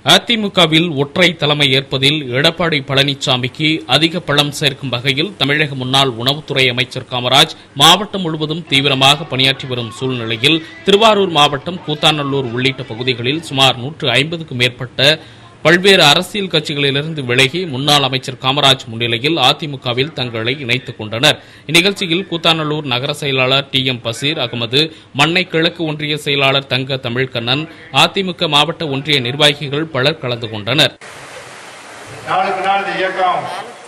அதிமுகவில் ஒற்றை தலைமை ஏற்பதில் எடப்பாடி பழனிசாமிக்கு அதிக பழம் சேர்க்கும் வகையில் தமிழக முன்னாள் உணவுத்துறை அமைச்சர் காமராஜ் மாவட்டம் முழுவதும் தீவிரமாக பணியாற்றி வரும் சூழ்நிலையில் திருவாரூர் மாவட்டம் கூத்தாநல்லூர் உள்ளிட்ட பகுதிகளில் சுமார் நூற்று ஐம்பதுக்கும் மேற்பட்ட பல்வேறு அரசியல் கட்சிகளிலிருந்து விலகி முன்னாள் அமைச்சர் காமராஜ் முன்னிலையில் அதிமுகவில் தங்களை இணைத்துக் கொண்டனர் இந்நிகழ்ச்சியில் கூத்தாநல்லூர் நகர செயலாளர் டி எம் பசீர் அகமது மண்ணை கிழக்கு ஒன்றிய செயலாளர் தங்க தமிழ்கண்ணன் அதிமுக மாவட்ட ஒன்றிய நிர்வாகிகள் பலர் கலந்து கொண்டனர் நாளுக்கு நாள் இந்த இயக்கம்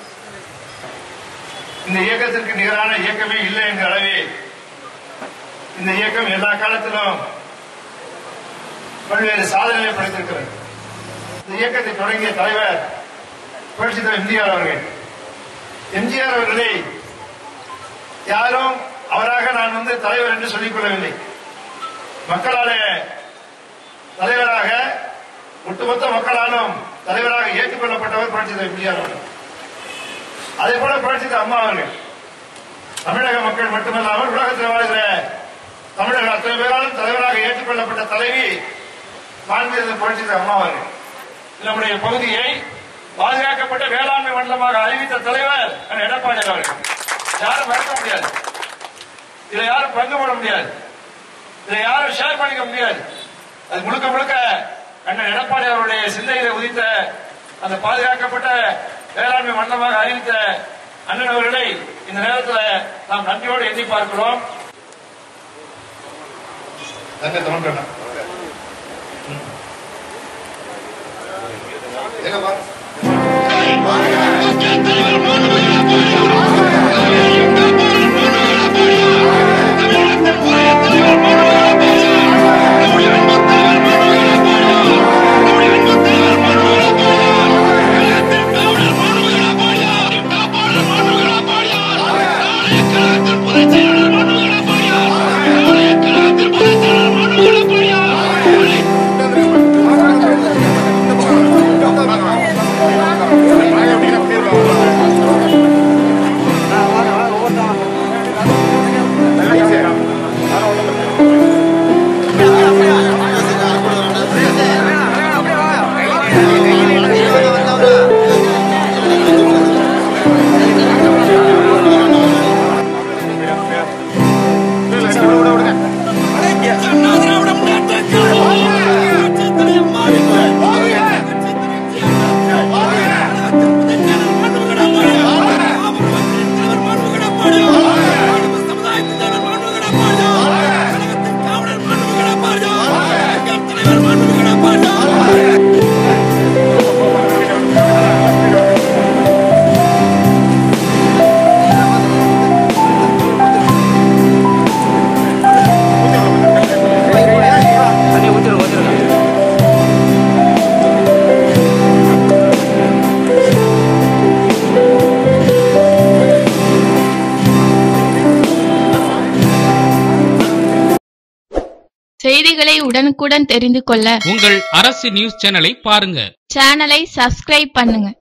இந்த இயக்கத்திற்கு நிகரான இயக்கமே இல்லை என்ற அளவில் இந்த இயக்கம் எல்லா காலத்திலும் பல்வேறு சாதனைகளை படைத்திருக்கிறது இந்த இயக்கத்தை தொடங்கிய தலைவர் புரட்சி தலைவர் எம்ஜிஆர் அவர்கள் எம்ஜிஆர் அவர்களை யாரும் அவராக நான் வந்து தலைவர் என்று சொல்லிக் கொள்ளவில்லை மக்களாலே தலைவராக ஒட்டுமொத்த மக்களாலும் தலைவராக ஏற்றுக்கொள்ளப்பட்டவர் புரட்சி தலைவர் எம்ஜிஆர் அவர்கள் அதே போல புரட்சி தலைவர் அம்மா அவர்கள் தமிழக மக்கள் மட்டுமல்லாமல் உலகத்தில் வாழ்கிற தமிழக அத்தனை பேராலும் தலைவராக ஏற்றுக்கொள்ளப்பட்ட தலைவி மாண்புமிகு புரட்சி தலைவர் அம்மா அவர்கள் நம்முடைய பகுதியை பாதுகாக்கப்பட்ட வேளாண்மை மண்டலமாக அறிவித்த தலைவர் அண்ணன் எடப்பாடி அவர்கள் யாரும் மறக்க முடியாது இதை யாரும் பங்கு போட முடியாது இதை யாரும் ஷேர் பண்ணிக்க முடியாது அது முழுக்க முழுக்க அண்ணன் எடப்பாடி அவருடைய சிந்தையில உதித்த அந்த பாதுகாக்கப்பட்ட வேளாண்மை மண்டலமாக அறிவித்த அண்ணன் அவர்களை இந்த நேரத்தில் நாம் நன்றியோடு எண்ணி பார்க்கிறோம் தங்க தமிழ்கண்ணா செய்திகளை உடனுக்குடன் தெரிந்து கொள்ள உங்கள் அரசு நியூஸ் சேனலை பாருங்க சேனலை சப்ஸ்கிரைப் பண்ணுங்க